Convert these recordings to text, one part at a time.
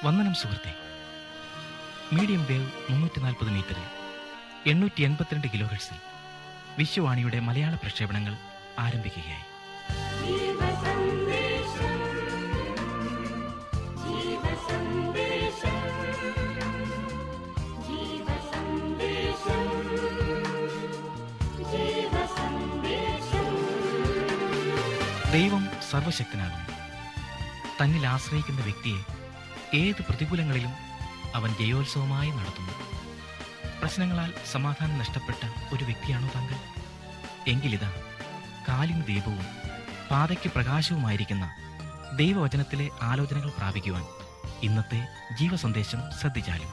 വന്ദനം സുഹൃത്തെ medium wave മുന്നൂറ്റി നാൽപ്പത് മീറ്ററിൽ എണ്ണൂറ്റി എൺപത്തിരണ്ട് കിലോ ഹെർട്സിൽ വിശ്വവാണിയുടെ മലയാള പ്രക്ഷേപണങ്ങൾ ആരംഭിക്കുകയായി ജീവസന്ദേശം ജീവസന്ദേശം ജീവസന്ദേശം ജീവസന്ദേശം ദൈവം സർവശക്തനാകുന്നു തന്നിൽ ആശ്രയിക്കുന്ന വ്യക്തിയെ ഏത് പ്രതികൂലങ്ങളിലും അവൻ ജയോത്സവമായി നടത്തുന്നു പ്രശ്നങ്ങളാൽ സമാധാനം നഷ്ടപ്പെട്ട ഒരു വ്യക്തിയാണോ താങ്കൾ എങ്കിലിതാ കാലിന് ദീപവും പാതയ്ക്ക് പ്രകാശവുമായിരിക്കുന്ന ദൈവവചനത്തിലെ ആലോചനകൾ പ്രാപിക്കുവാൻ ഇന്നത്തെ ജീവസന്ദേശം ശ്രദ്ധിച്ചാലും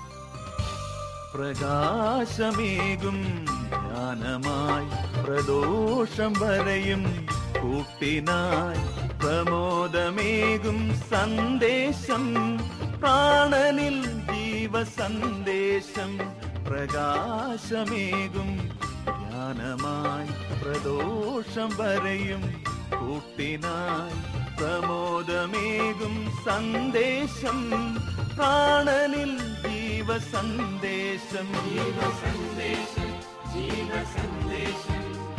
പ്രകാശമേകും ജ്ഞാനമായി പ്രദോഷം വരയും കൂട്ടിനായി പ്രമോദമേകും സന്ദേശം പ്രാണനിൽ ജീവസന്ദേശം പ്രകാശമേകും ജ്ഞാനമായി പ്രദോഷം വരയും കൂട്ടിനായി പ്രമോദമേകും സന്ദേശം പ്രാണനിൽ ജീവസന്ദേശം ജീവസന്ദേശം ജീവസന്ദേശം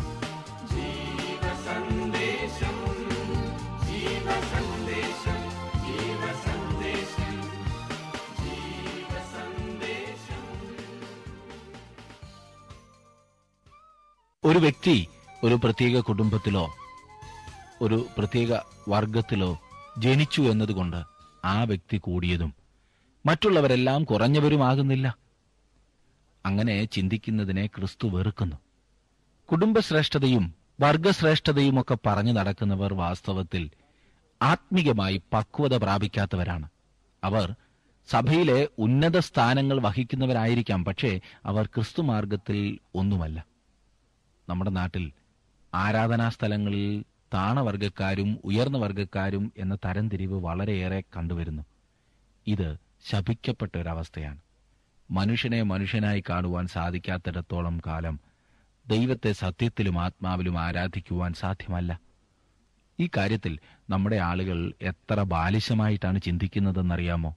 ജീവസന്ദേശം ജീവസന്ദേശം ജീവസന്ദേശം ജീവസന്ദേശം ഒരു വ്യക്തി ഒരു പ്രത്യേക കുടുംബത്തിലോ ഒരു പ്രത്യേക വർഗത്തിലോ ജനിച്ചു എന്നതുകൊണ്ട് ആ വ്യക്തി കൂടിയതും മറ്റുള്ളവരെല്ലാം കുറഞ്ഞവരുമാകുന്നില്ല അങ്ങനെ ചിന്തിക്കുന്നതിനെ ക്രിസ്തു വെറുക്കുന്നു കുടുംബശ്രേഷ്ഠതയും വർഗശ്രേഷ്ഠതയും ഒക്കെ പറഞ്ഞു നടക്കുന്നവർ വാസ്തവത്തിൽ ആത്മീകമായി പക്വത പ്രാപിക്കാത്തവരാണ് അവർ സഭയിലെ ഉന്നത സ്ഥാനങ്ങൾ വഹിക്കുന്നവരായിരിക്കാം പക്ഷേ അവർ ക്രിസ്തുമാർഗത്തിൽ ഒന്നുമല്ല നമ്മുടെ നാട്ടിൽ ആരാധനാ സ്ഥലങ്ങളിൽ താണവർഗക്കാരും ഉയർന്ന വർഗക്കാരും എന്ന തരംതിരിവ് വളരെയേറെ കണ്ടുവരുന്നു ഇത് ശപിക്കപ്പെട്ട ഒരവസ്ഥയാണ് മനുഷ്യനെ മനുഷ്യനായി കാണുവാൻ സാധിക്കാത്തിടത്തോളം കാലം ദൈവത്തെ സത്യത്തിലും ആത്മാവിലും ആരാധിക്കുവാൻ സാധ്യമല്ല ഈ കാര്യത്തിൽ നമ്മുടെ ആളുകൾ എത്ര ബാലിശമായിട്ടാണ് ചിന്തിക്കുന്നതെന്നറിയാമോ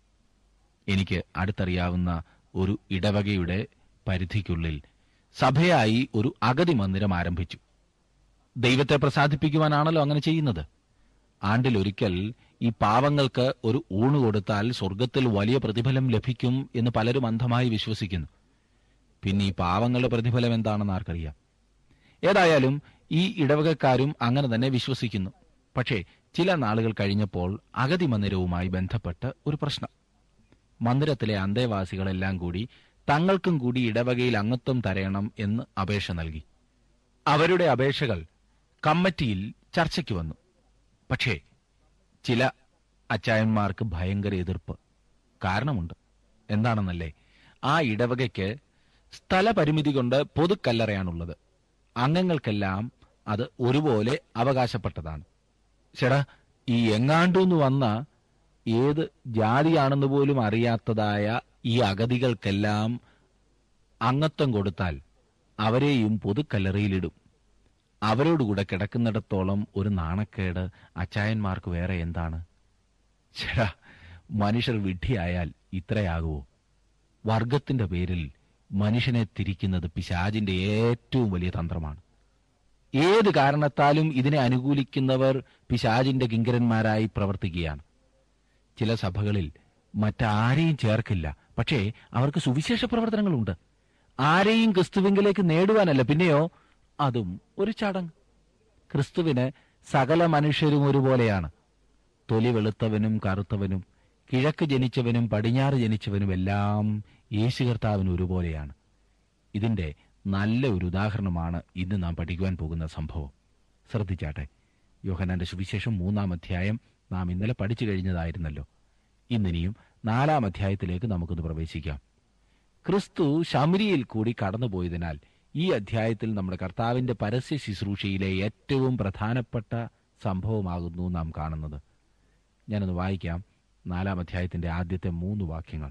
എനിക്ക് അടുത്തറിയാവുന്ന ഒരു ഇടവകയുടെ പരിധിക്കുള്ളിൽ സഭയായി ഒരു അഗതി മന്ദിരം ആരംഭിച്ചു ദൈവത്തെ പ്രസാദിപ്പിക്കുവാനാണല്ലോ അങ്ങനെ ചെയ്യുന്നത് ആണ്ടിലൊരിക്കൽ ഈ പാവങ്ങൾക്ക് ഒരു ഊണ് കൊടുത്താൽ സ്വർഗത്തിൽ വലിയ പ്രതിഫലം ലഭിക്കും എന്ന് പലരും അന്ധമായി വിശ്വസിക്കുന്നു പിന്നെ ഈ പാവങ്ങളുടെ പ്രതിഫലം എന്താണെന്ന് ആർക്കറിയാം ഏതായാലും ഈ ഇടവകക്കാരും അങ്ങനെ തന്നെ വിശ്വസിക്കുന്നു പക്ഷേ ചില നാളുകൾ കഴിഞ്ഞപ്പോൾ അഗതി മന്ദിരവുമായി ബന്ധപ്പെട്ട് ഒരു പ്രശ്നം മന്ദിരത്തിലെ അന്തേവാസികളെല്ലാം കൂടി തങ്ങൾക്കും കൂടി ഇടവകയിൽ അംഗത്വം തരയണം എന്ന് അപേക്ഷ നൽകി അവരുടെ അപേക്ഷകൾ കമ്മിറ്റിയിൽ ചർച്ചയ്ക്ക് വന്നു പക്ഷേ ചില അച്ചായന്മാർക്ക് ഭയങ്കര എതിർപ്പ് കാരണമുണ്ട് എന്താണെന്നല്ലേ ആ ഇടവകയ്ക്ക് സ്ഥലപരിമിതി കൊണ്ട് പൊതുക്കല്ലറയാണുള്ളത് അംഗങ്ങൾക്കെല്ലാം അത് ഒരുപോലെ അവകാശപ്പെട്ടതാണ് ചേടാ ഈ എങ്ങാണ്ടൂന്ന് വന്ന ഏത് ജാതിയാണെന്ന് പോലും അറിയാത്തതായ ഈ അഗതികൾക്കെല്ലാം അംഗത്വം കൊടുത്താൽ അവരെയും പൊതുക്കല്ലറയിലിടും അവരോടുകൂടെ കിടക്കുന്നിടത്തോളം ഒരു നാണക്കേട് അച്ചായന്മാർക്ക് വേറെ എന്താണ് ചേടാ മനുഷ്യർ വിഡ്ഢിയായാൽ ഇത്രയാകുമോ വർഗത്തിന്റെ പേരിൽ മനുഷ്യനെ തിരിക്കുന്നത് പിശാജിന്റെ ഏറ്റവും വലിയ തന്ത്രമാണ് ഏത് കാരണത്താലും ഇതിനെ അനുകൂലിക്കുന്നവർ പിശാജിന്റെ കിങ്കരന്മാരായി പ്രവർത്തിക്കുകയാണ് ചില സഭകളിൽ മറ്റാരെയും ചേർക്കില്ല പക്ഷേ അവർക്ക് സുവിശേഷ പ്രവർത്തനങ്ങളുണ്ട് ആരെയും ക്രിസ്തുവിങ്കിലേക്ക് നേടുവാനല്ല പിന്നെയോ അതും ഒരു ചടങ്ങ് ക്രിസ്തുവിന് സകല മനുഷ്യരും ഒരുപോലെയാണ് തൊലി വെളുത്തവനും കറുത്തവനും കിഴക്ക് ജനിച്ചവനും പടിഞ്ഞാറ് ജനിച്ചവനും എല്ലാം യേശു കർത്താവിന് ഒരുപോലെയാണ് ഇതിന്റെ നല്ല ഒരു ഉദാഹരണമാണ് ഇന്ന് നാം പഠിക്കുവാൻ പോകുന്ന സംഭവം ശ്രദ്ധിച്ചാട്ടെ യോഹനാന്റെ സുവിശേഷം മൂന്നാം അധ്യായം നാം ഇന്നലെ പഠിച്ചു കഴിഞ്ഞതായിരുന്നല്ലോ ഇന്നിനിയും നാലാം അധ്യായത്തിലേക്ക് നമുക്കൊന്ന് പ്രവേശിക്കാം ക്രിസ്തു ശമരിയിൽ കൂടി കടന്നുപോയതിനാൽ ഈ അധ്യായത്തിൽ നമ്മുടെ കർത്താവിന്റെ പരസ്യ ശുശ്രൂഷയിലെ ഏറ്റവും പ്രധാനപ്പെട്ട സംഭവമാകുന്നു നാം കാണുന്നത് ഞാനൊന്ന് വായിക്കാം നാലാം അധ്യായത്തിന്റെ ആദ്യത്തെ മൂന്ന് വാക്യങ്ങൾ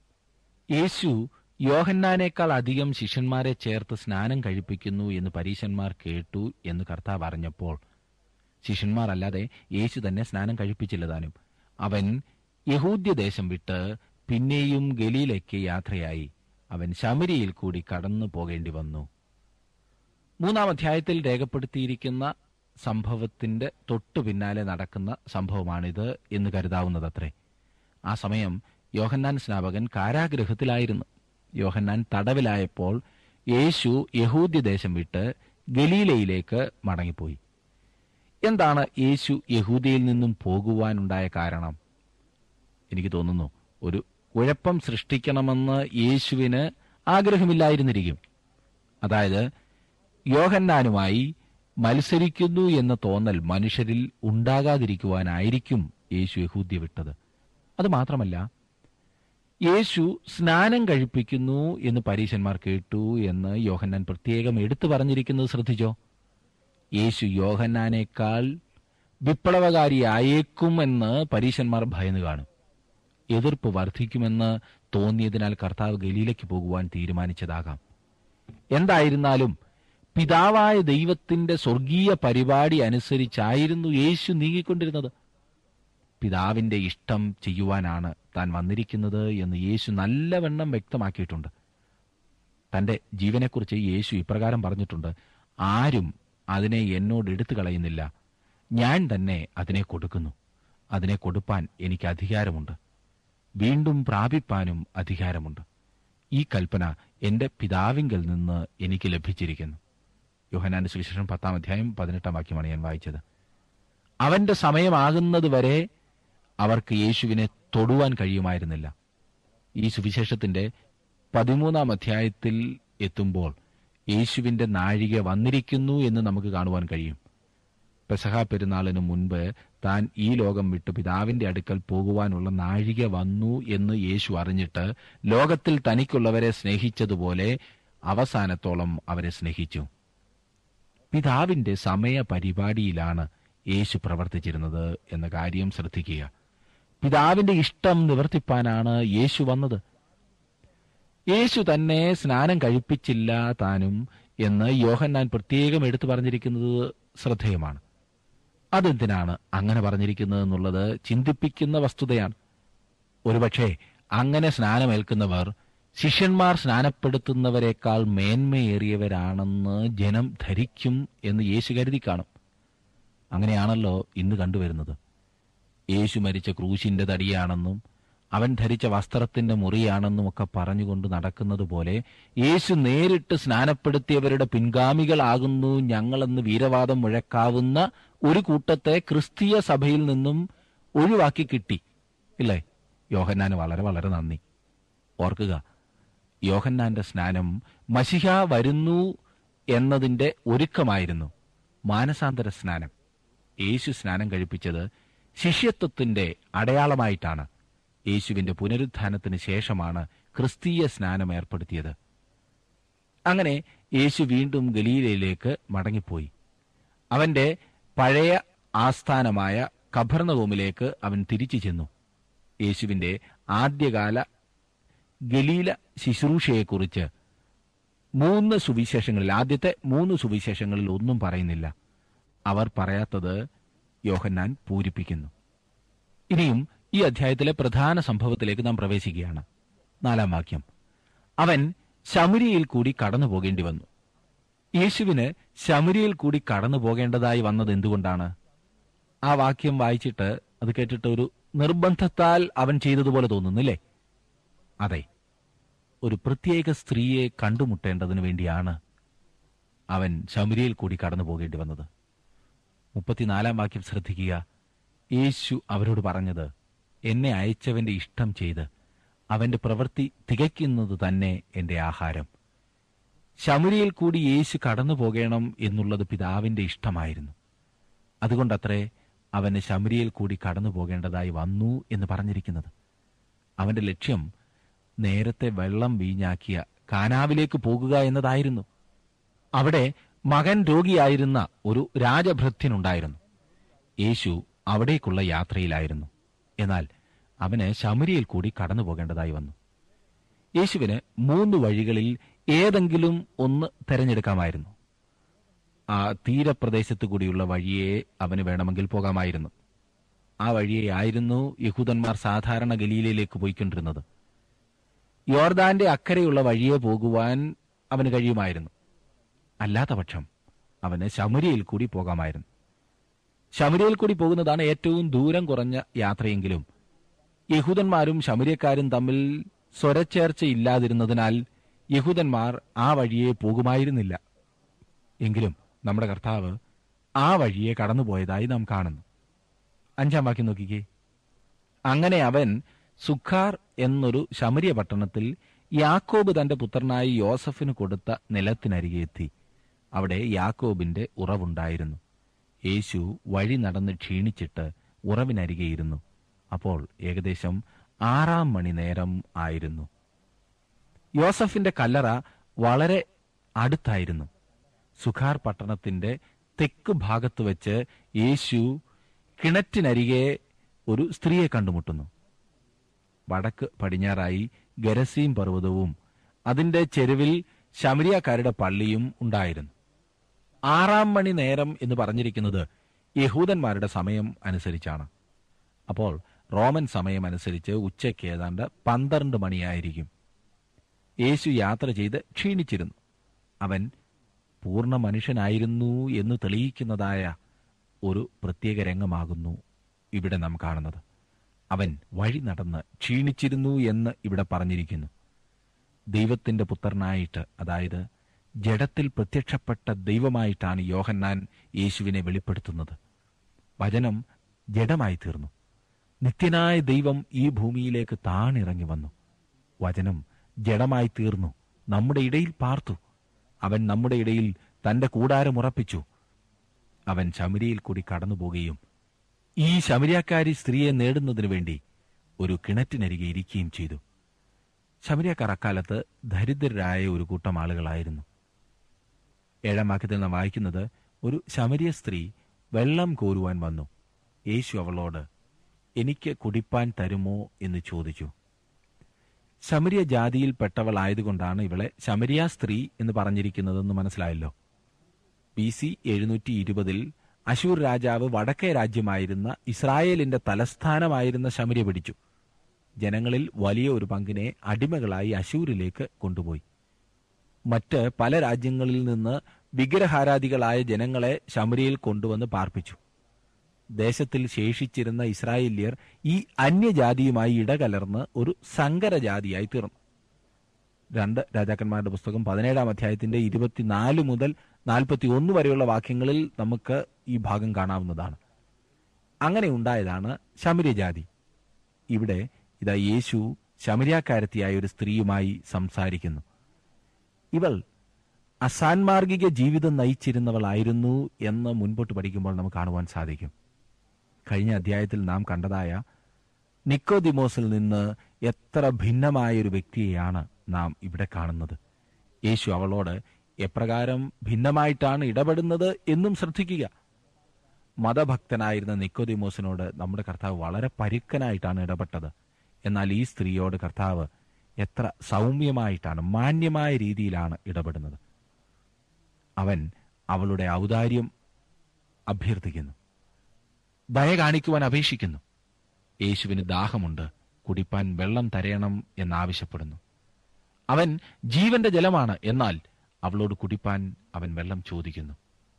യേശു യോഹന്നാനേക്കാൾ അധികം ശിഷ്യന്മാരെ ചേർത്ത് സ്നാനം കഴിപ്പിക്കുന്നു എന്ന് പരീശന്മാർ കേട്ടു എന്ന് കർത്താവ് അറിഞ്ഞപ്പോൾ ശിഷ്യന്മാർ അല്ലാതെ യേശു തന്നെ സ്നാനം കഴിപ്പിച്ചില്ല താനും അവൻ യഹൂദ്യദേശം വിട്ട് പിന്നെയും ഗലീലയ്ക്ക് യാത്രയായി അവൻ ശമരിയിൽ കൂടി കടന്നു പോകേണ്ടി വന്നു മൂന്നാം അധ്യായത്തിൽ രേഖപ്പെടുത്തിയിരിക്കുന്ന സംഭവത്തിന്റെ തൊട്ടു പിന്നാലെ നടക്കുന്ന സംഭവമാണിത് എന്ന് കരുതാവുന്നതത്രേ ആ സമയം യോഹന്നാൻ സ്നാപകൻ കാരാഗൃഹത്തിലായിരുന്നു യോഹന്നാൻ തടവിലായപ്പോൾ യേശു യഹൂദ്യദേശം വിട്ട് ഗലീലയിലേക്ക് മടങ്ങിപ്പോയി എന്താണ് യേശു യഹൂദിയിൽ നിന്നും പോകുവാനുണ്ടായ കാരണം എനിക്ക് തോന്നുന്നു ഒരു കുഴപ്പം സൃഷ്ടിക്കണമെന്ന് യേശുവിന് ആഗ്രഹമില്ലായിരുന്നിരിക്കും അതായത് യോഹന്നാനുമായി മത്സരിക്കുന്നു എന്ന തോന്നൽ മനുഷ്യരിൽ ഉണ്ടാകാതിരിക്കുവാനായിരിക്കും യേശു യഹൂദ്യ വിട്ടത് അത് മാത്രമല്ല യേശു സ്നാനം കഴിപ്പിക്കുന്നു എന്ന് പരീശന്മാർ കേട്ടു എന്ന് യോഹന്നാൻ പ്രത്യേകം എടുത്തു പറഞ്ഞിരിക്കുന്നത് ശ്രദ്ധിച്ചോ യേശു യോഹന്നാനേക്കാൾ വിപ്ലവകാരിയായേക്കുമെന്ന് പരീശന്മാർ ഭയന്നു കാണും എതിർപ്പ് വർദ്ധിക്കുമെന്ന് തോന്നിയതിനാൽ കർത്താവ് ഗലീലയ്ക്ക് പോകുവാൻ തീരുമാനിച്ചതാകാം എന്തായിരുന്നാലും പിതാവായ ദൈവത്തിന്റെ സ്വർഗീയ പരിപാടി അനുസരിച്ചായിരുന്നു യേശു നീങ്ങിക്കൊണ്ടിരുന്നത് പിതാവിന്റെ ഇഷ്ടം ചെയ്യുവാനാണ് താൻ വന്നിരിക്കുന്നത് എന്ന് യേശു നല്ലവണ്ണം വ്യക്തമാക്കിയിട്ടുണ്ട് തന്റെ ജീവനെക്കുറിച്ച് യേശു ഇപ്രകാരം പറഞ്ഞിട്ടുണ്ട് ആരും അതിനെ എന്നോട് എടുത്തു കളയുന്നില്ല ഞാൻ തന്നെ അതിനെ കൊടുക്കുന്നു അതിനെ കൊടുപ്പാൻ എനിക്ക് അധികാരമുണ്ട് വീണ്ടും പ്രാപിപ്പാനും അധികാരമുണ്ട് ഈ കൽപ്പന എന്റെ പിതാവിങ്കൽ നിന്ന് എനിക്ക് ലഭിച്ചിരിക്കുന്നു യോഹനാന്റെ സുവിശേഷം പത്താം അധ്യായം പതിനെട്ടാം വാക്യമാണ് ഞാൻ വായിച്ചത് അവന്റെ സമയമാകുന്നത് വരെ അവർക്ക് യേശുവിനെ തൊടുവാൻ കഴിയുമായിരുന്നില്ല ഈ സുവിശേഷത്തിന്റെ പതിമൂന്നാം അധ്യായത്തിൽ എത്തുമ്പോൾ യേശുവിന്റെ നാഴിക വന്നിരിക്കുന്നു എന്ന് നമുക്ക് കാണുവാൻ കഴിയും പെസഹ പെരുന്നാളിന് മുൻപ് താൻ ഈ ലോകം വിട്ട് പിതാവിന്റെ അടുക്കൽ പോകുവാനുള്ള നാഴിക വന്നു എന്ന് യേശു അറിഞ്ഞിട്ട് ലോകത്തിൽ തനിക്കുള്ളവരെ സ്നേഹിച്ചതുപോലെ അവസാനത്തോളം അവരെ സ്നേഹിച്ചു പിതാവിന്റെ സമയ പരിപാടിയിലാണ് യേശു പ്രവർത്തിച്ചിരുന്നത് എന്ന കാര്യം ശ്രദ്ധിക്കുക പിതാവിന്റെ ഇഷ്ടം നിവർത്തിപ്പാനാണ് യേശു വന്നത് യേശു തന്നെ സ്നാനം കഴിപ്പിച്ചില്ല താനും എന്ന് യോഹന്നാൻ പ്രത്യേകം എടുത്തു പറഞ്ഞിരിക്കുന്നത് ശ്രദ്ധേയമാണ് അതെന്തിനാണ് അങ്ങനെ പറഞ്ഞിരിക്കുന്നത് എന്നുള്ളത് ചിന്തിപ്പിക്കുന്ന വസ്തുതയാണ് ഒരുപക്ഷെ അങ്ങനെ സ്നാനമേൽക്കുന്നവർ ശിഷ്യന്മാർ സ്നാനപ്പെടുത്തുന്നവരെക്കാൾ മേന്മയേറിയവരാണെന്ന് ജനം ധരിക്കും എന്ന് യേശു കരുതി കാണും അങ്ങനെയാണല്ലോ ഇന്ന് കണ്ടുവരുന്നത് യേശു മരിച്ച ക്രൂശിന്റെ തടിയാണെന്നും അവൻ ധരിച്ച വസ്ത്രത്തിന്റെ മുറിയാണെന്നും ഒക്കെ പറഞ്ഞുകൊണ്ട് നടക്കുന്നത് പോലെ യേശു നേരിട്ട് സ്നാനപ്പെടുത്തിയവരുടെ പിൻഗാമികളാകുന്നു ഞങ്ങളെന്ന് വീരവാദം മുഴക്കാവുന്ന ഒരു കൂട്ടത്തെ ക്രിസ്തീയ സഭയിൽ നിന്നും ഒഴിവാക്കി കിട്ടി ഇല്ലേ യോഹന്നാന് വളരെ വളരെ നന്ദി ഓർക്കുക യോഹന്നാന്റെ സ്നാനം മഷിഹ വരുന്നു എന്നതിന്റെ ഒരുക്കമായിരുന്നു മാനസാന്തര സ്നാനം യേശു സ്നാനം കഴിപ്പിച്ചത് ശിഷ്യത്വത്തിന്റെ അടയാളമായിട്ടാണ് യേശുവിന്റെ പുനരുത്ഥാനത്തിന് ശേഷമാണ് ക്രിസ്തീയ സ്നാനം ഏർപ്പെടുത്തിയത് അങ്ങനെ യേശു വീണ്ടും ഗലീലയിലേക്ക് മടങ്ങിപ്പോയി അവന്റെ പഴയ ആസ്ഥാനമായ കഭർണവോമിലേക്ക് അവൻ തിരിച്ചു ചെന്നു യേശുവിന്റെ ആദ്യകാല ഗലീല ശുശ്രൂഷയെക്കുറിച്ച് മൂന്ന് സുവിശേഷങ്ങളിൽ ആദ്യത്തെ മൂന്ന് സുവിശേഷങ്ങളിൽ ഒന്നും പറയുന്നില്ല അവർ പറയാത്തത് യോഹന്നാൻ പൂരിപ്പിക്കുന്നു ഇനിയും ഈ അധ്യായത്തിലെ പ്രധാന സംഭവത്തിലേക്ക് നാം പ്രവേശിക്കുകയാണ് നാലാം വാക്യം അവൻ ശമരിയിൽ കൂടി കടന്നു പോകേണ്ടി വന്നു യേശുവിന് ശമരിയിൽ കൂടി കടന്നു പോകേണ്ടതായി വന്നത് എന്തുകൊണ്ടാണ് ആ വാക്യം വായിച്ചിട്ട് അത് കേട്ടിട്ട് ഒരു നിർബന്ധത്താൽ അവൻ ചെയ്തതുപോലെ തോന്നുന്നില്ലേ അതെ ഒരു പ്രത്യേക സ്ത്രീയെ കണ്ടുമുട്ടേണ്ടതിന് വേണ്ടിയാണ് അവൻ ശമരിയിൽ കൂടി കടന്നു പോകേണ്ടി വന്നത് മുപ്പത്തിനാലാം വാക്യം ശ്രദ്ധിക്കുക യേശു അവരോട് പറഞ്ഞത് എന്നെ അയച്ചവന്റെ ഇഷ്ടം ചെയ്ത് അവന്റെ പ്രവൃത്തി തികയ്ക്കുന്നത് തന്നെ എന്റെ ആഹാരം ശമുരിയിൽ കൂടി യേശു കടന്നു പോകണം എന്നുള്ളത് പിതാവിന്റെ ഇഷ്ടമായിരുന്നു അതുകൊണ്ടത്രേ അവന് ശമുരിയിൽ കൂടി കടന്നു പോകേണ്ടതായി വന്നു എന്ന് പറഞ്ഞിരിക്കുന്നത് അവന്റെ ലക്ഷ്യം നേരത്തെ വെള്ളം വീഞ്ഞാക്കിയ കാനാവിലേക്ക് പോകുക എന്നതായിരുന്നു അവിടെ മകൻ രോഗിയായിരുന്ന ഒരു രാജഭൃത്യനുണ്ടായിരുന്നു യേശു അവിടേക്കുള്ള യാത്രയിലായിരുന്നു എന്നാൽ അവന് ശമരിയിൽ കൂടി കടന്നു പോകേണ്ടതായി വന്നു യേശുവിന് മൂന്ന് വഴികളിൽ ഏതെങ്കിലും ഒന്ന് തെരഞ്ഞെടുക്കാമായിരുന്നു ആ തീരപ്രദേശത്തു കൂടിയുള്ള വഴിയെ അവന് വേണമെങ്കിൽ പോകാമായിരുന്നു ആ വഴിയെ ആയിരുന്നു യഹൂദന്മാർ സാധാരണ ഗലീലയിലേക്ക് പോയിക്കൊണ്ടിരുന്നത് യോർദാന്റെ അക്കരെയുള്ള വഴിയെ പോകുവാൻ അവന് കഴിയുമായിരുന്നു അല്ലാത്ത പക്ഷം അവന് ശമരിയിൽ കൂടി പോകാമായിരുന്നു ശമരിയിൽ കൂടി പോകുന്നതാണ് ഏറ്റവും ദൂരം കുറഞ്ഞ യാത്രയെങ്കിലും യഹൂദന്മാരും ശമരിയക്കാരും തമ്മിൽ സ്വരച്ചേർച്ചയില്ലാതിരുന്നതിനാൽ യഹൂദന്മാർ ആ വഴിയെ പോകുമായിരുന്നില്ല എങ്കിലും നമ്മുടെ കർത്താവ് ആ വഴിയെ കടന്നുപോയതായി നാം കാണുന്നു അഞ്ചാം വാക്യം നോക്കിക്കേ അങ്ങനെ അവൻ സുഖാർ എന്നൊരു ശമരിയ പട്ടണത്തിൽ യാക്കോബ് തന്റെ പുത്രനായ യോസഫിന് കൊടുത്ത നിലത്തിനരികെ എത്തി അവിടെ യാക്കോബിന്റെ ഉറവുണ്ടായിരുന്നു യേശു വഴി നടന്ന് ക്ഷീണിച്ചിട്ട് ഉറവിനരികെ ഇരുന്നു അപ്പോൾ ഏകദേശം ആറാം മണി നേരം ആയിരുന്നു യോസഫിന്റെ കല്ലറ വളരെ അടുത്തായിരുന്നു സുഖാർ പട്ടണത്തിന്റെ തെക്ക് ഭാഗത്ത് വെച്ച് യേശു കിണറ്റിനരികെ ഒരു സ്ത്രീയെ കണ്ടുമുട്ടുന്നു വടക്ക് പടിഞ്ഞാറായി ഗരസീം പർവ്വതവും അതിന്റെ ചെരുവിൽ ശമരിയക്കാരുടെ പള്ളിയും ഉണ്ടായിരുന്നു ആറാം മണി നേരം എന്ന് പറഞ്ഞിരിക്കുന്നത് യഹൂദന്മാരുടെ സമയം അനുസരിച്ചാണ് അപ്പോൾ റോമൻ സമയം അനുസരിച്ച് ഉച്ചയ്ക്ക് ഏതാണ്ട് പന്ത്രണ്ട് മണിയായിരിക്കും യേശു യാത്ര ചെയ്ത് ക്ഷീണിച്ചിരുന്നു അവൻ പൂർണ്ണ മനുഷ്യനായിരുന്നു എന്ന് തെളിയിക്കുന്നതായ ഒരു പ്രത്യേക രംഗമാകുന്നു ഇവിടെ നാം കാണുന്നത് അവൻ വഴി നടന്ന് ക്ഷീണിച്ചിരുന്നു എന്ന് ഇവിടെ പറഞ്ഞിരിക്കുന്നു ദൈവത്തിന്റെ പുത്രനായിട്ട് അതായത് ജഡത്തിൽ പ്രത്യക്ഷപ്പെട്ട ദൈവമായിട്ടാണ് യോഹന്നാൻ യേശുവിനെ വെളിപ്പെടുത്തുന്നത് വചനം ജഡമായി തീർന്നു നിത്യനായ ദൈവം ഈ ഭൂമിയിലേക്ക് താണിറങ്ങി വന്നു വചനം ജഡമായി തീർന്നു നമ്മുടെ ഇടയിൽ പാർത്തു അവൻ നമ്മുടെ ഇടയിൽ തന്റെ കൂടാരം ഉറപ്പിച്ചു അവൻ ശമരിയിൽ കൂടി കടന്നുപോകുകയും ഈ ശമരിയാക്കാരി സ്ത്രീയെ നേടുന്നതിനു വേണ്ടി ഒരു കിണറ്റിനരികെ ഇരിക്കുകയും ചെയ്തു ശമരിയാക്കാർ അക്കാലത്ത് ദരിദ്രരായ ഒരു കൂട്ടം ആളുകളായിരുന്നു ഏഴാം വാക്യത്തിൽ നാം വായിക്കുന്നത് ഒരു ശമരിയ സ്ത്രീ വെള്ളം കോരുവാൻ വന്നു യേശു അവളോട് എനിക്ക് കുടിപ്പാൻ തരുമോ എന്ന് ചോദിച്ചു ശമരിയ ജാതിയിൽപ്പെട്ടവളായതുകൊണ്ടാണ് ഇവളെ ശമരിയ സ്ത്രീ എന്ന് പറഞ്ഞിരിക്കുന്നതെന്ന് മനസ്സിലായല്ലോ ബി സി എഴുന്നൂറ്റി ഇരുപതിൽ അശൂർ രാജാവ് വടക്കേ രാജ്യമായിരുന്ന ഇസ്രായേലിന്റെ തലസ്ഥാനമായിരുന്ന ശമരിയ പിടിച്ചു ജനങ്ങളിൽ വലിയ ഒരു പങ്കിനെ അടിമകളായി അശൂരിലേക്ക് കൊണ്ടുപോയി മറ്റ് പല രാജ്യങ്ങളിൽ നിന്ന് വിഗ്രഹാരാധികളായ ജനങ്ങളെ ശമരിയിൽ കൊണ്ടുവന്ന് പാർപ്പിച്ചു ദേശത്തിൽ ശേഷിച്ചിരുന്ന ഇസ്രായേല്യർ ഈ അന്യജാതിയുമായി ഇടകലർന്ന് ഒരു സങ്കരജാതിയായി തീർന്നു രണ്ട് രാജാക്കന്മാരുടെ പുസ്തകം പതിനേഴാം അധ്യായത്തിന്റെ ഇരുപത്തിനാല് മുതൽ നാൽപ്പത്തി ഒന്ന് വരെയുള്ള വാക്യങ്ങളിൽ നമുക്ക് ഈ ഭാഗം കാണാവുന്നതാണ് അങ്ങനെ ഉണ്ടായതാണ് ശമര്യജാതി ഇവിടെ ഇതാ യേശു ശമര്യാക്കാരത്തിയായ ഒരു സ്ത്രീയുമായി സംസാരിക്കുന്നു ഇവൾ അസാൻമാർഗിക ജീവിതം നയിച്ചിരുന്നവളായിരുന്നു എന്ന് മുൻപോട്ട് പഠിക്കുമ്പോൾ നമുക്ക് കാണുവാൻ സാധിക്കും കഴിഞ്ഞ അധ്യായത്തിൽ നാം കണ്ടതായ നിക്കോദിമോസിൽ നിന്ന് എത്ര ഭിന്നമായ ഒരു വ്യക്തിയെയാണ് നാം ഇവിടെ കാണുന്നത് യേശു അവളോട് എപ്രകാരം ഭിന്നമായിട്ടാണ് ഇടപെടുന്നത് എന്നും ശ്രദ്ധിക്കുക മതഭക്തനായിരുന്ന നിക്കോദിമോസിനോട് നമ്മുടെ കർത്താവ് വളരെ പരുക്കനായിട്ടാണ് ഇടപെട്ടത് എന്നാൽ ഈ സ്ത്രീയോട് കർത്താവ് എത്ര സൗമ്യമായിട്ടാണ് മാന്യമായ രീതിയിലാണ് ഇടപെടുന്നത് അവൻ അവളുടെ ഔദാര്യം അഭ്യർത്ഥിക്കുന്നു ദയ കാണിക്കുവാൻ അപേക്ഷിക്കുന്നു യേശുവിന് ദാഹമുണ്ട് കുടിപ്പാൻ വെള്ളം തരയണം എന്നാവശ്യപ്പെടുന്നു അവൻ ജീവന്റെ ജലമാണ് എന്നാൽ അവളോട് കുടിപ്പാൻ അവൻ വെള്ളം ചോദിക്കുന്നു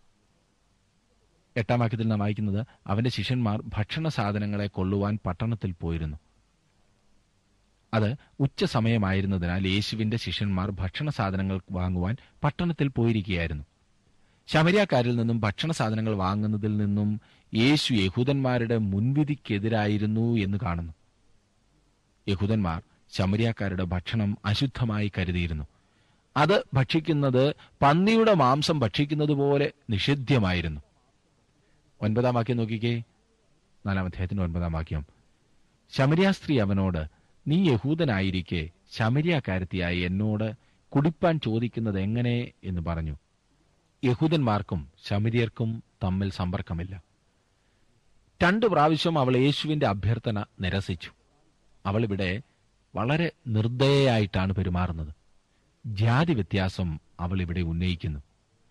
എട്ടാം വാക്യത്തിൽ നാം വായിക്കുന്നത് അവന്റെ ശിഷ്യന്മാർ ഭക്ഷണ സാധനങ്ങളെ കൊള്ളുവാൻ പട്ടണത്തിൽ പോയിരുന്നു അത് ഉച്ച സമയമായിരുന്നതിനാൽ യേശുവിന്റെ ശിഷ്യന്മാർ ഭക്ഷണ സാധനങ്ങൾ വാങ്ങുവാൻ പട്ടണത്തിൽ പോയിരിക്കുകയായിരുന്നു ശമരിയാക്കാരിൽ നിന്നും ഭക്ഷണ സാധനങ്ങൾ വാങ്ങുന്നതിൽ നിന്നും യേശു യഹൂദന്മാരുടെ മുൻവിധിക്കെതിരായിരുന്നു എന്ന് കാണുന്നു യഹൂദന്മാർ ശമരിയാക്കാരുടെ ഭക്ഷണം അശുദ്ധമായി കരുതിയിരുന്നു അത് ഭക്ഷിക്കുന്നത് പന്നിയുടെ മാംസം ഭക്ഷിക്കുന്നത് പോലെ നിഷിദ്ധ്യമായിരുന്നു ഒൻപതാം വാക്യം നോക്കിക്കേ നാലാം അധ്യായത്തിന്റെ ഒൻപതാം വാക്യം ശമരിയ സ്ത്രീ അവനോട് നീ യഹൂദനായിരിക്കെ ശമരിയാക്കാരത്തിയായ എന്നോട് കുടിപ്പാൻ ചോദിക്കുന്നത് എങ്ങനെ എന്ന് പറഞ്ഞു യഹൂദന്മാർക്കും ശമരിയർക്കും തമ്മിൽ സമ്പർക്കമില്ല രണ്ടു പ്രാവശ്യം അവൾ യേശുവിന്റെ അഭ്യർത്ഥന നിരസിച്ചു അവൾ ഇവിടെ വളരെ നിർദ്ദയയായിട്ടാണ് പെരുമാറുന്നത് ജാതി വ്യത്യാസം അവൾ ഇവിടെ ഉന്നയിക്കുന്നു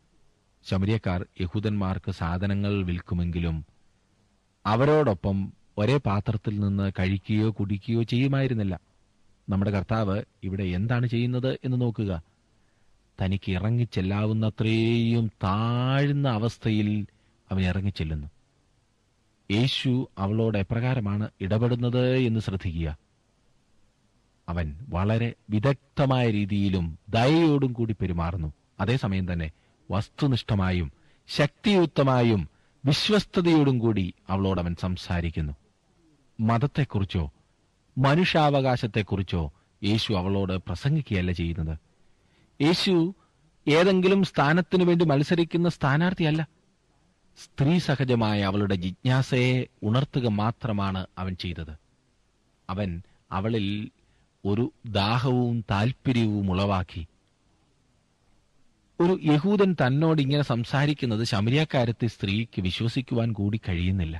ശമരിയക്കാർ യഹൂദന്മാർക്ക് സാധനങ്ങൾ വിൽക്കുമെങ്കിലും അവരോടൊപ്പം ഒരേ പാത്രത്തിൽ നിന്ന് കഴിക്കുകയോ കുടിക്കുകയോ ചെയ്യുമായിരുന്നില്ല നമ്മുടെ കർത്താവ് ഇവിടെ എന്താണ് ചെയ്യുന്നത് എന്ന് നോക്കുക തനിക്ക് ഇറങ്ങിച്ചെല്ലാവുന്നത്രയും താഴ്ന്ന അവസ്ഥയിൽ അവൻ ഇറങ്ങിച്ചെല്ലുന്നു യേശു അവളോട് എപ്രകാരമാണ് ഇടപെടുന്നത് എന്ന് ശ്രദ്ധിക്കുക അവൻ വളരെ വിദഗ്ധമായ രീതിയിലും ദയയോടും കൂടി പെരുമാറുന്നു അതേസമയം തന്നെ വസ്തുനിഷ്ഠമായും ശക്തിയുക്തമായും വിശ്വസ്തയോടും കൂടി അവളോട് അവൻ സംസാരിക്കുന്നു മതത്തെക്കുറിച്ചോ മനുഷ്യാവകാശത്തെക്കുറിച്ചോ യേശു അവളോട് പ്രസംഗിക്കുകയല്ല ചെയ്യുന്നത് യേശു ഏതെങ്കിലും സ്ഥാനത്തിനു വേണ്ടി മത്സരിക്കുന്ന സ്ഥാനാർത്ഥിയല്ല സ്ത്രീ സഹജമായ അവളുടെ ജിജ്ഞാസയെ ഉണർത്തുക മാത്രമാണ് അവൻ ചെയ്തത് അവൻ അവളിൽ ഒരു ദാഹവും താല്പര്യവും ഉളവാക്കി ഒരു യഹൂദൻ തന്നോട് ഇങ്ങനെ സംസാരിക്കുന്നത് ശമരിയാക്കാരത്തെ സ്ത്രീക്ക് വിശ്വസിക്കുവാൻ കൂടി കഴിയുന്നില്ല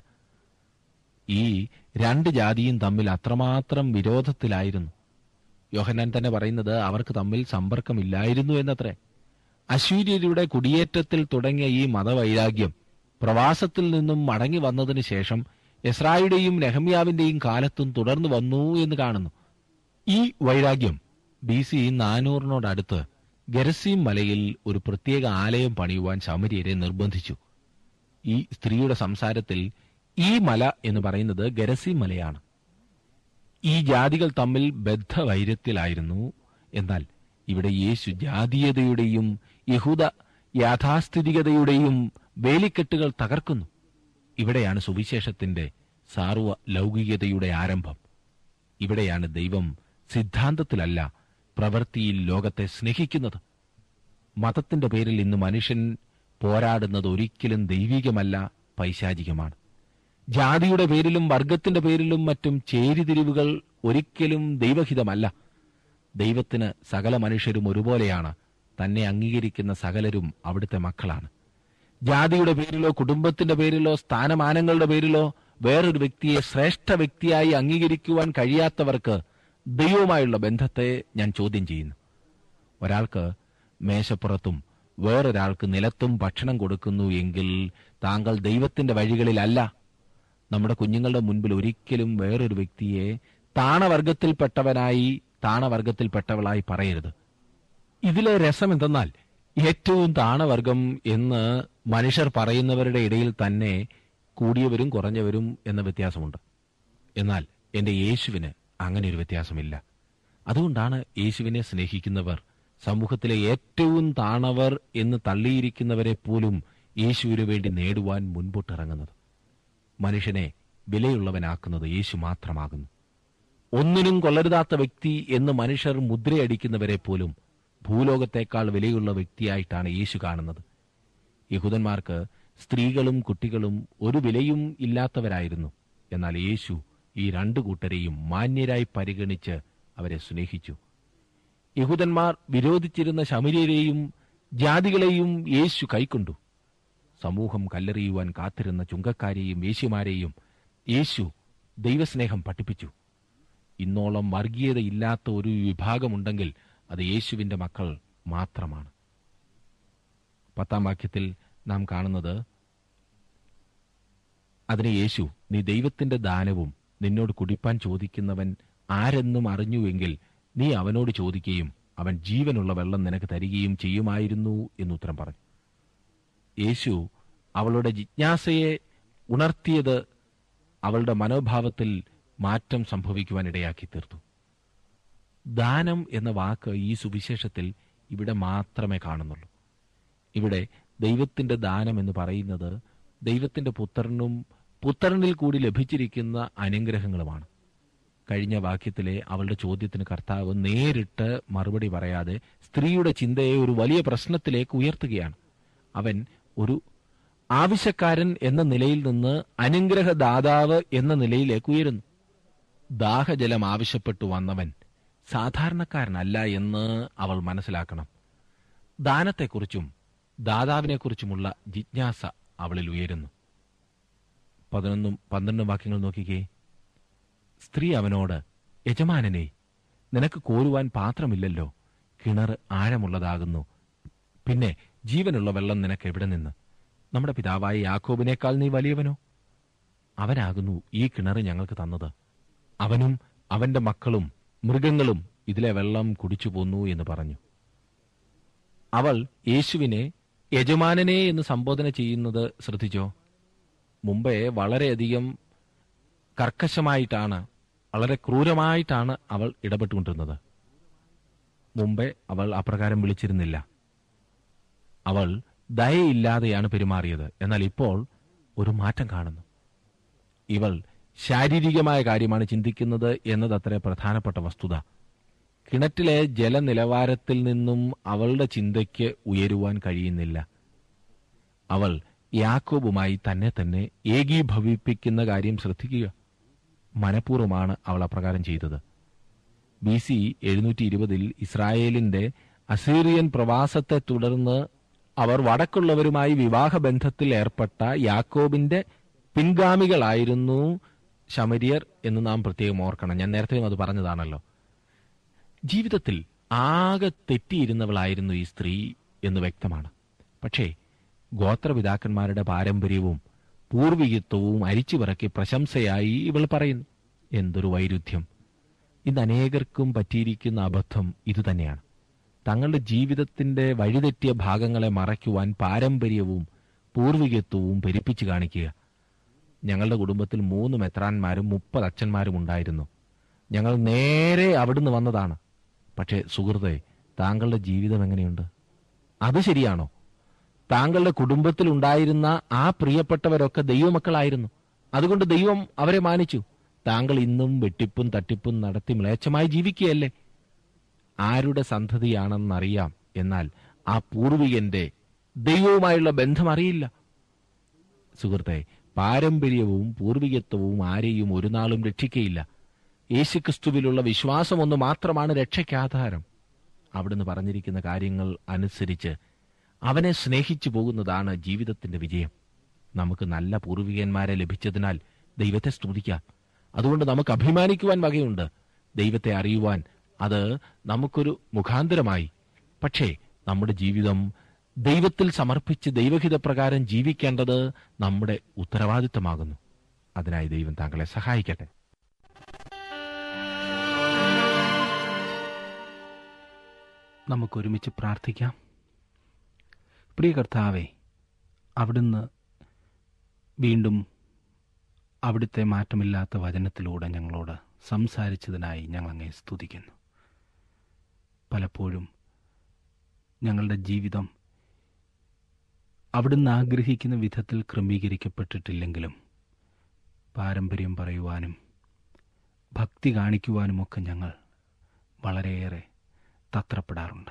ഈ രണ്ട് ജാതിയും തമ്മിൽ അത്രമാത്രം വിരോധത്തിലായിരുന്നു യോഹന്നാൻ തന്നെ പറയുന്നത് അവർക്ക് തമ്മിൽ സമ്പർക്കമില്ലായിരുന്നു എന്നത്രേ അശ്വര്യരുടെ കുടിയേറ്റത്തിൽ തുടങ്ങിയ ഈ മതവൈരാഗ്യം പ്രവാസത്തിൽ നിന്നും മടങ്ങി വന്നതിന് ശേഷം എസ്രായുടെയും നെഹമ്യാവിന്റെയും കാലത്തും തുടർന്നു വന്നു എന്ന് കാണുന്നു ഈ വൈരാഗ്യം ബി സി നാനൂറിനോടടുത്ത് ഗരസീം മലയിൽ ഒരു പ്രത്യേക ആലയം പണിയുവാൻ ശമരിയരെ നിർബന്ധിച്ചു ഈ സ്ത്രീയുടെ സംസാരത്തിൽ ഈ മല എന്ന് പറയുന്നത് ഗരസീം മലയാണ് ഈ ജാതികൾ തമ്മിൽ ബദ്ധവൈര്യത്തിലായിരുന്നു എന്നാൽ ഇവിടെ യേശു ജാതീയതയുടെയും യഹൂദ യാഥാസ്ഥിതികതയുടെയും വേലിക്കെട്ടുകൾ തകർക്കുന്നു ഇവിടെയാണ് സുവിശേഷത്തിന്റെ സാർവ ലൗകികതയുടെ ആരംഭം ഇവിടെയാണ് ദൈവം സിദ്ധാന്തത്തിലല്ല പ്രവൃത്തിയിൽ ലോകത്തെ സ്നേഹിക്കുന്നത് മതത്തിന്റെ പേരിൽ ഇന്ന് മനുഷ്യൻ പോരാടുന്നത് ഒരിക്കലും ദൈവികമല്ല പൈശാചികമാണ് ജാതിയുടെ പേരിലും വർഗത്തിന്റെ പേരിലും മറ്റും ചേരിതിരിവുകൾ ഒരിക്കലും ദൈവഹിതമല്ല ദൈവത്തിന് സകല മനുഷ്യരും ഒരുപോലെയാണ് തന്നെ അംഗീകരിക്കുന്ന സകലരും അവിടുത്തെ മക്കളാണ് ജാതിയുടെ പേരിലോ കുടുംബത്തിന്റെ പേരിലോ സ്ഥാനമാനങ്ങളുടെ പേരിലോ വേറൊരു വ്യക്തിയെ ശ്രേഷ്ഠ വ്യക്തിയായി അംഗീകരിക്കുവാൻ കഴിയാത്തവർക്ക് ദൈവവുമായുള്ള ബന്ധത്തെ ഞാൻ ചോദ്യം ചെയ്യുന്നു ഒരാൾക്ക് മേശപ്പുറത്തും വേറൊരാൾക്ക് നിലത്തും ഭക്ഷണം കൊടുക്കുന്നു എങ്കിൽ താങ്കൾ ദൈവത്തിന്റെ വഴികളിലല്ല നമ്മുടെ കുഞ്ഞുങ്ങളുടെ മുൻപിൽ ഒരിക്കലും വേറൊരു വ്യക്തിയെ താണവർഗത്തിൽപ്പെട്ടവനായി താണവർഗത്തിൽപ്പെട്ടവളായി പറയരുത് ഇതിലെ രസം എന്തെന്നാൽ ഏറ്റവും താണവർഗം എന്ന് മനുഷ്യർ പറയുന്നവരുടെ ഇടയിൽ തന്നെ കൂടിയവരും കുറഞ്ഞവരും എന്ന വ്യത്യാസമുണ്ട് എന്നാൽ എന്റെ യേശുവിന് അങ്ങനെ ഒരു വ്യത്യാസമില്ല അതുകൊണ്ടാണ് യേശുവിനെ സ്നേഹിക്കുന്നവർ സമൂഹത്തിലെ ഏറ്റവും താണവർ എന്ന് തള്ളിയിരിക്കുന്നവരെ പോലും യേശുവിനു വേണ്ടി നേടുവാൻ മുൻപോട്ടിറങ്ങുന്നത് മനുഷ്യനെ വിലയുള്ളവനാക്കുന്നത് യേശു മാത്രമാകുന്നു ഒന്നിനും കൊള്ളരുതാത്ത വ്യക്തി എന്ന് മനുഷ്യർ മുദ്രയടിക്കുന്നവരെ പോലും ഭൂലോകത്തേക്കാൾ വിലയുള്ള വ്യക്തിയായിട്ടാണ് യേശു കാണുന്നത് യഹൂദന്മാർക്ക് സ്ത്രീകളും കുട്ടികളും ഒരു വിലയും ഇല്ലാത്തവരായിരുന്നു എന്നാൽ യേശു ഈ രണ്ടു കൂട്ടരെയും മാന്യരായി പരിഗണിച്ച് അവരെ സ്നേഹിച്ചു യഹൂദന്മാർ വിരോധിച്ചിരുന്ന ശമര്യരെയും ജാതികളെയും യേശു കൈക്കൊണ്ടു സമൂഹം കല്ലെറിയുവാൻ കാത്തിരുന്ന ചുങ്കക്കാരെയും യേശുമാരെയും യേശു ദൈവസ്നേഹം പഠിപ്പിച്ചു ഇന്നോളം വർഗീയതയില്ലാത്ത ഒരു വിഭാഗമുണ്ടെങ്കിൽ അത് യേശുവിന്റെ മക്കൾ മാത്രമാണ് പത്താം വാക്യത്തിൽ നാം കാണുന്നത് അതിന് യേശു നീ ദൈവത്തിന്റെ ദാനവും നിന്നോട് കുടിപ്പാൻ ചോദിക്കുന്നവൻ ആരെന്നും അറിഞ്ഞുവെങ്കിൽ നീ അവനോട് ചോദിക്കുകയും അവൻ ജീവനുള്ള വെള്ളം നിനക്ക് തരികയും ചെയ്യുമായിരുന്നു എന്നുത്തരം പറഞ്ഞു യേശു അവളുടെ ജിജ്ഞാസയെ ഉണർത്തിയത് അവളുടെ മനോഭാവത്തിൽ മാറ്റം സംഭവിക്കുവാൻ ഇടയാക്കി തീർത്തു ദാനം എന്ന വാക്ക് ഈ സുവിശേഷത്തിൽ ഇവിടെ മാത്രമേ കാണുന്നുള്ളൂ ഇവിടെ ദൈവത്തിന്റെ ദാനം എന്ന് പറയുന്നത് ദൈവത്തിന്റെ പുത്രനും പുത്രനിൽ കൂടി ലഭിച്ചിരിക്കുന്ന അനുഗ്രഹങ്ങളുമാണ് കഴിഞ്ഞ വാക്യത്തിലെ അവളുടെ ചോദ്യത്തിന് കർത്താവ് നേരിട്ട് മറുപടി പറയാതെ സ്ത്രീയുടെ ചിന്തയെ ഒരു വലിയ പ്രശ്നത്തിലേക്ക് ഉയർത്തുകയാണ് അവൻ ഒരു ആവശ്യക്കാരൻ എന്ന നിലയിൽ നിന്ന് അനുഗ്രഹദാതാവ് എന്ന നിലയിലേക്ക് ഉയരുന്നു ദാഹജലം ആവശ്യപ്പെട്ടു വന്നവൻ സാധാരണക്കാരനല്ല എന്ന് അവൾ മനസ്സിലാക്കണം ദാനത്തെക്കുറിച്ചും ദാതാവിനെക്കുറിച്ചുമുള്ള ജിജ്ഞാസ അവളിൽ ഉയരുന്നു പതിനൊന്നും പന്ത്രണ്ടും വാക്യങ്ങൾ നോക്കിക്കേ സ്ത്രീ അവനോട് യജമാനനെ നിനക്ക് കോരുവാൻ പാത്രമില്ലല്ലോ കിണർ ആഴമുള്ളതാകുന്നു പിന്നെ ജീവനുള്ള വെള്ളം നിനക്ക് എവിടെ നിന്ന് നമ്മുടെ പിതാവായ യാക്കോബിനേക്കാൾ നീ വലിയവനോ അവനാകുന്നു ഈ കിണർ ഞങ്ങൾക്ക് തന്നത് അവനും അവന്റെ മക്കളും മൃഗങ്ങളും ഇതിലെ വെള്ളം കുടിച്ചു പോന്നു എന്ന് പറഞ്ഞു അവൾ യേശുവിനെ യജമാനനെ എന്ന് സംബോധന ചെയ്യുന്നത് ശ്രദ്ധിച്ചോ മുമ്പേ വളരെയധികം കർക്കശമായിട്ടാണ് വളരെ ക്രൂരമായിട്ടാണ് അവൾ ഇടപെട്ടുകൊണ്ടിരുന്നത് മുമ്പേ അവൾ അപ്രകാരം വിളിച്ചിരുന്നില്ല അവൾ ദയയില്ലാതെയാണ് പെരുമാറിയത് എന്നാൽ ഇപ്പോൾ ഒരു മാറ്റം കാണുന്നു ഇവൾ ശാരീരികമായ കാര്യമാണ് ചിന്തിക്കുന്നത് എന്നത് അത്ര പ്രധാനപ്പെട്ട വസ്തുത കിണറ്റിലെ ജലനിലവാരത്തിൽ നിന്നും അവളുടെ ചിന്തയ്ക്ക് ഉയരുവാൻ കഴിയുന്നില്ല അവൾ യാക്കോബുമായി തന്നെ തന്നെ ഏകീഭവിപ്പിക്കുന്ന കാര്യം ശ്രദ്ധിക്കുക മനഃപൂർവ്വമാണ് അവൾ അപ്രകാരം ചെയ്തത് ബി സി എഴുന്നൂറ്റി ഇരുപതിൽ ഇസ്രായേലിന്റെ അസീറിയൻ പ്രവാസത്തെ തുടർന്ന് അവർ വടക്കുള്ളവരുമായി വിവാഹബന്ധത്തിൽ ഏർപ്പെട്ട യാക്കോബിന്റെ പിൻഗാമികളായിരുന്നു ശമരിയർ എന്ന് നാം പ്രത്യേകം ഓർക്കണം ഞാൻ നേരത്തെയും അത് പറഞ്ഞതാണല്ലോ ജീവിതത്തിൽ ആകെ തെറ്റിയിരുന്നവളായിരുന്നു ഈ സ്ത്രീ എന്ന് വ്യക്തമാണ് പക്ഷേ ഗോത്രപിതാക്കന്മാരുടെ പാരമ്പര്യവും പൂർവികത്വവും അരിച്ചുപിറക്കി പ്രശംസയായി ഇവൾ പറയുന്നു എന്തൊരു വൈരുദ്ധ്യം ഇന്ന് അനേകർക്കും പറ്റിയിരിക്കുന്ന അബദ്ധം ഇതുതന്നെയാണ് തങ്ങളുടെ ജീവിതത്തിന്റെ വഴിതെറ്റിയ ഭാഗങ്ങളെ മറയ്ക്കുവാൻ പാരമ്പര്യവും പൂർവികത്വവും പെരുപ്പിച്ചു കാണിക്കുക ഞങ്ങളുടെ കുടുംബത്തിൽ മൂന്ന് മെത്രാന്മാരും മുപ്പത് അച്ഛന്മാരും ഉണ്ടായിരുന്നു ഞങ്ങൾ നേരെ അവിടുന്ന് വന്നതാണ് പക്ഷേ സുഹൃത്തെ താങ്കളുടെ ജീവിതം എങ്ങനെയുണ്ട് അത് ശരിയാണോ താങ്കളുടെ കുടുംബത്തിൽ ഉണ്ടായിരുന്ന ആ പ്രിയപ്പെട്ടവരൊക്കെ ദൈവമക്കളായിരുന്നു അതുകൊണ്ട് ദൈവം അവരെ മാനിച്ചു താങ്കൾ ഇന്നും വെട്ടിപ്പും തട്ടിപ്പും നടത്തി മ്ലേച്ഛമായി ജീവിക്കുകയല്ലേ ആരുടെ സന്തതിയാണെന്നറിയാം എന്നാൽ ആ പൂർവികന്റെ ദൈവവുമായുള്ള ബന്ധം അറിയില്ല സുഹൃത്തെ പാരമ്പര്യവും പൂർവികത്വവും ആരെയും ഒരു നാളും രക്ഷിക്കയില്ല യേശുക്രിസ്തുവിലുള്ള വിശ്വാസം ഒന്ന് മാത്രമാണ് രക്ഷയ്ക്കാധാരം അവിടുന്ന് പറഞ്ഞിരിക്കുന്ന കാര്യങ്ങൾ അനുസരിച്ച് അവനെ സ്നേഹിച്ചു പോകുന്നതാണ് ജീവിതത്തിന്റെ വിജയം നമുക്ക് നല്ല പൂർവികന്മാരെ ലഭിച്ചതിനാൽ ദൈവത്തെ സ്തുതിക്കാം അതുകൊണ്ട് നമുക്ക് അഭിമാനിക്കുവാൻ വകയുണ്ട് ദൈവത്തെ അറിയുവാൻ അത് നമുക്കൊരു മുഖാന്തരമായി പക്ഷേ നമ്മുടെ ജീവിതം ദൈവത്തിൽ സമർപ്പിച്ച് ദൈവഹിതപ്രകാരം ജീവിക്കേണ്ടത് നമ്മുടെ ഉത്തരവാദിത്തമാകുന്നു അതിനായി ദൈവം താങ്കളെ സഹായിക്കട്ടെ നമുക്കൊരുമിച്ച് പ്രാർത്ഥിക്കാം പ്രിയ കർത്താവെ അവിടുന്ന് വീണ്ടും അവിടുത്തെ മാറ്റമില്ലാത്ത വചനത്തിലൂടെ ഞങ്ങളോട് സംസാരിച്ചതിനായി ഞങ്ങൾ അങ്ങേ സ്തുതിക്കുന്നു പലപ്പോഴും ഞങ്ങളുടെ ജീവിതം അവിടുന്ന് ആഗ്രഹിക്കുന്ന വിധത്തിൽ ക്രമീകരിക്കപ്പെട്ടിട്ടില്ലെങ്കിലും പാരമ്പര്യം പറയുവാനും ഭക്തി കാണിക്കുവാനുമൊക്കെ ഞങ്ങൾ വളരെയേറെ തത്രപ്പെടാറുണ്ട്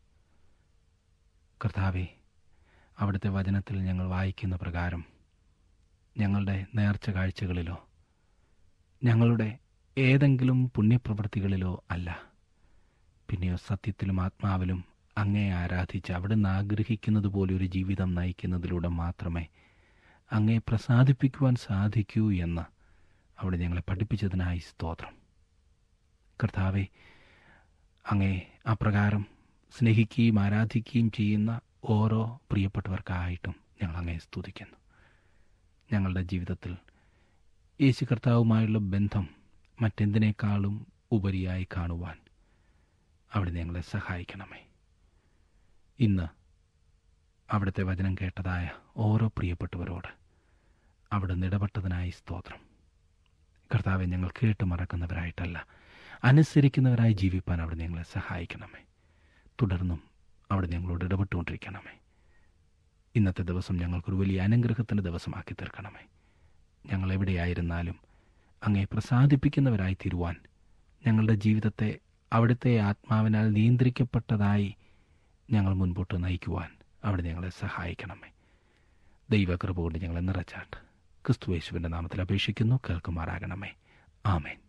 കർത്താവെ അവിടുത്തെ വചനത്തിൽ ഞങ്ങൾ വായിക്കുന്ന പ്രകാരം ഞങ്ങളുടെ നേർച്ച കാഴ്ചകളിലോ ഞങ്ങളുടെ ഏതെങ്കിലും പുണ്യപ്രവൃത്തികളിലോ അല്ല പിന്നെയോ സത്യത്തിലും ആത്മാവിലും അങ്ങേ ആരാധിച്ച് അവിടുന്ന് ആഗ്രഹിക്കുന്നത് പോലെ ഒരു ജീവിതം നയിക്കുന്നതിലൂടെ മാത്രമേ അങ്ങേ പ്രസാദിപ്പിക്കുവാൻ സാധിക്കൂ എന്ന് അവിടെ ഞങ്ങളെ പഠിപ്പിച്ചതിനായി സ്തോത്രം കർത്താവെ അങ്ങേ അപ്രകാരം സ്നേഹിക്കുകയും ആരാധിക്കുകയും ചെയ്യുന്ന ഓരോ പ്രിയപ്പെട്ടവർക്കായിട്ടും ഞങ്ങൾ അങ്ങേ സ്തുതിക്കുന്നു ഞങ്ങളുടെ ജീവിതത്തിൽ യേശു കർത്താവുമായുള്ള ബന്ധം മറ്റെന്തിനേക്കാളും ഉപരിയായി കാണുവാൻ അവിടെ ഞങ്ങളെ സഹായിക്കണമേ ഇന്ന് അവിടുത്തെ വചനം കേട്ടതായ ഓരോ പ്രിയപ്പെട്ടവരോട് അവിടെ ഇടപെട്ടതിനായി സ്തോത്രം കർത്താവെ ഞങ്ങൾ കേട്ട് മറക്കുന്നവരായിട്ടല്ല അനുസരിക്കുന്നവരായി ജീവിപ്പാൻ അവിടെ ഞങ്ങളെ സഹായിക്കണമേ തുടർന്നും അവിടെ ഞങ്ങളോട് ഇടപെട്ടുകൊണ്ടിരിക്കണമേ ഇന്നത്തെ ദിവസം ഞങ്ങൾക്കൊരു വലിയ അനുഗ്രഹത്തിൻ്റെ ദിവസമാക്കി തീർക്കണമേ ഞങ്ങൾ എവിടെയായിരുന്നാലും അങ്ങേ പ്രസാദിപ്പിക്കുന്നവരായി തീരുവാൻ ഞങ്ങളുടെ ജീവിതത്തെ അവിടുത്തെ ആത്മാവിനാൽ നിയന്ത്രിക്കപ്പെട്ടതായി ഞങ്ങൾ മുൻപോട്ട് നയിക്കുവാൻ അവിടെ ഞങ്ങളെ സഹായിക്കണമേ ദൈവകൃപ കൊണ്ട് ഞങ്ങളെ നിറച്ചാട്ട് ക്രിസ്തുവേശുവിൻ്റെ നാമത്തിൽ അപേക്ഷിക്കുന്നു കേൾക്കുമാറാകണമേ ആമേൻ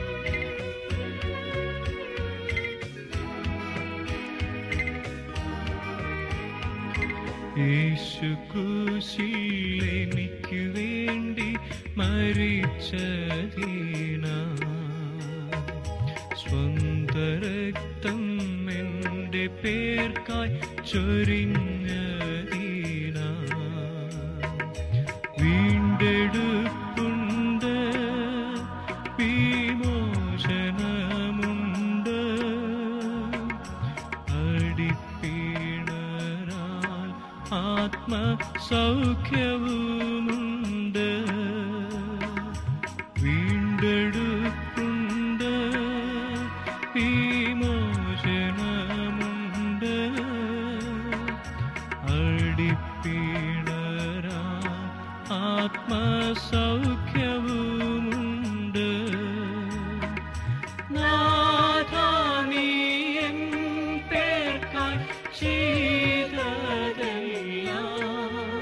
യേശുവേ യേശു ക്രൂശിൽ എനിക്ക് വേണ്ടി മരിച്ചതീന സ്വന്ത രക്തം എൻ്റെ പേർക്കായി ചൊരിഞ്ഞതീന വീണ്ടെടുപ്പുണ്ട് വിമോചനമുണ്ട് അടിപ്പീണരാൽ ആത്മസൗഖ്യവുമുണ്ട് വീണ്ടെടുപ്പുണ്ട് വിമോചനമുണ്ട് അടിപ്പീണരാ ആത്മസൗഖ്യവുമുണ്ട് നാഥാ നീ എൻ പേർക്കായി ചെയ്തതെല്ലാം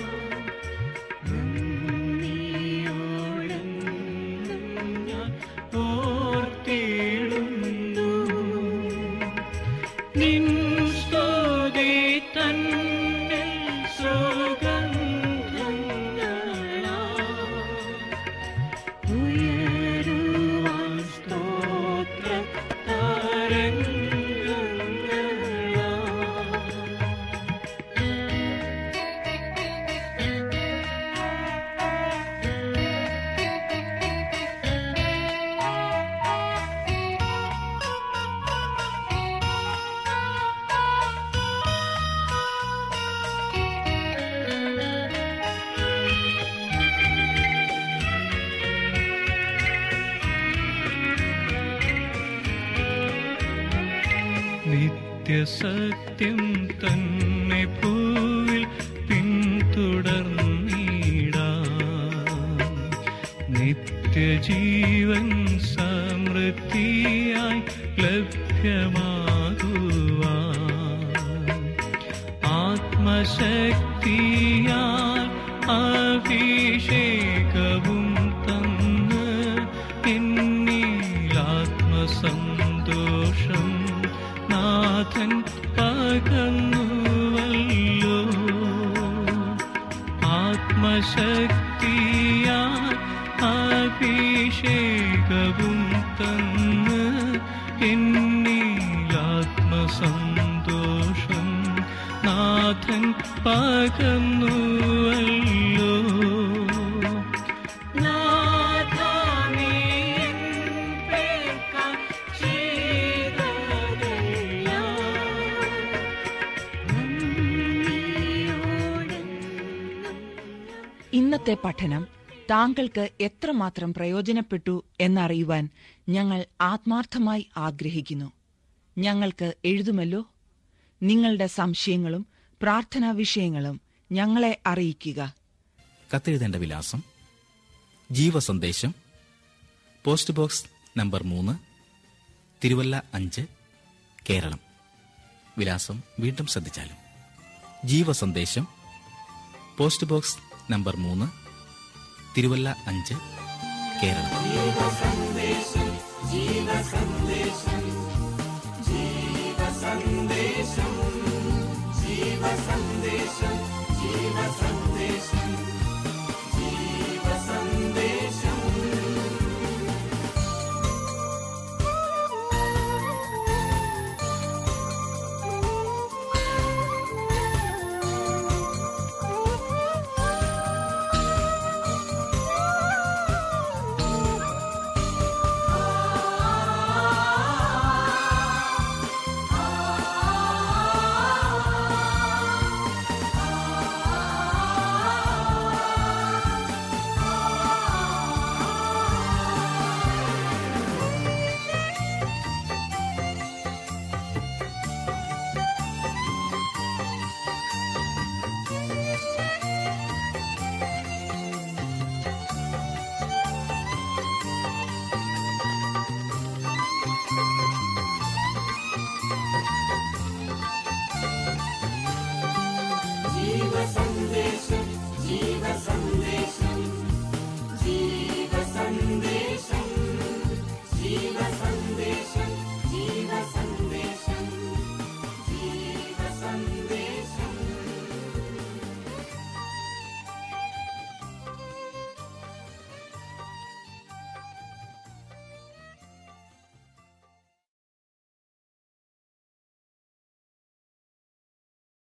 നന്ദിയോടെന്നും ഞാൻ ഓർത്തിടുന്നു നിൻ സ്തുതി തന്നിൽ സുഗന്ധങ്ങളാൽ ഉയരുവാൻ സ്തോത്ര താരങ്ങളാൽ നിത്യസത്യം തന്നെ ഭൂവിൽ പിന്തുടർന്നിടാം നിത്യജീവൻ സമൃദ്ധിയായി ലഭ്യമാകുവാൻ ആത്മശക്തിയാൽ അഭിഷേകവും തന്ന് എന്നിൽ ആത്മസന്തോഷം നാഥൻ പകർന്നുവല്ലോ ആത്മശക്തിയാൽ അഭിഷേകവും തന്ന് എന്നിൽ ആത്മസന്തോഷം നാഥൻ പകർന്നുവല്ലോ നാഥാ നീ എൻ പേർക്കായി ചെയ്തതെല്ലാം ഇന്നത്തെ പഠനം താങ്കൾക്ക് എത്രമാത്രം പ്രയോജനപ്പെട്ടു എന്നറിയുവാൻ ഞങ്ങൾ ആത്മാർത്ഥമായി ആഗ്രഹിക്കുന്നു ഞങ്ങൾക്ക് എഴുതുമല്ലോ നിങ്ങളുടെ സംശയങ്ങളും പ്രാർത്ഥനാ വിഷയങ്ങളും ഞങ്ങളെ അറിയിക്കുക കത്തെഴുതേണ്ട വിലാസം ജീവസന്ദേശം പോസ്റ്റ് ബോക്സ് നമ്പർ മൂന്ന് തിരുവല്ല അഞ്ച് കേരളം വിലാസം വീണ്ടും ശ്രദ്ധിച്ചാലും ജീവസന്ദേശം പോസ്റ്റ് ബോക്സ് നമ്പർ മൂന്ന് തിരുവല്ല അഞ്ച് കേരളം ജീവസന്ദേശം ജീവസന്ദേശം ജീവസന്ദേശം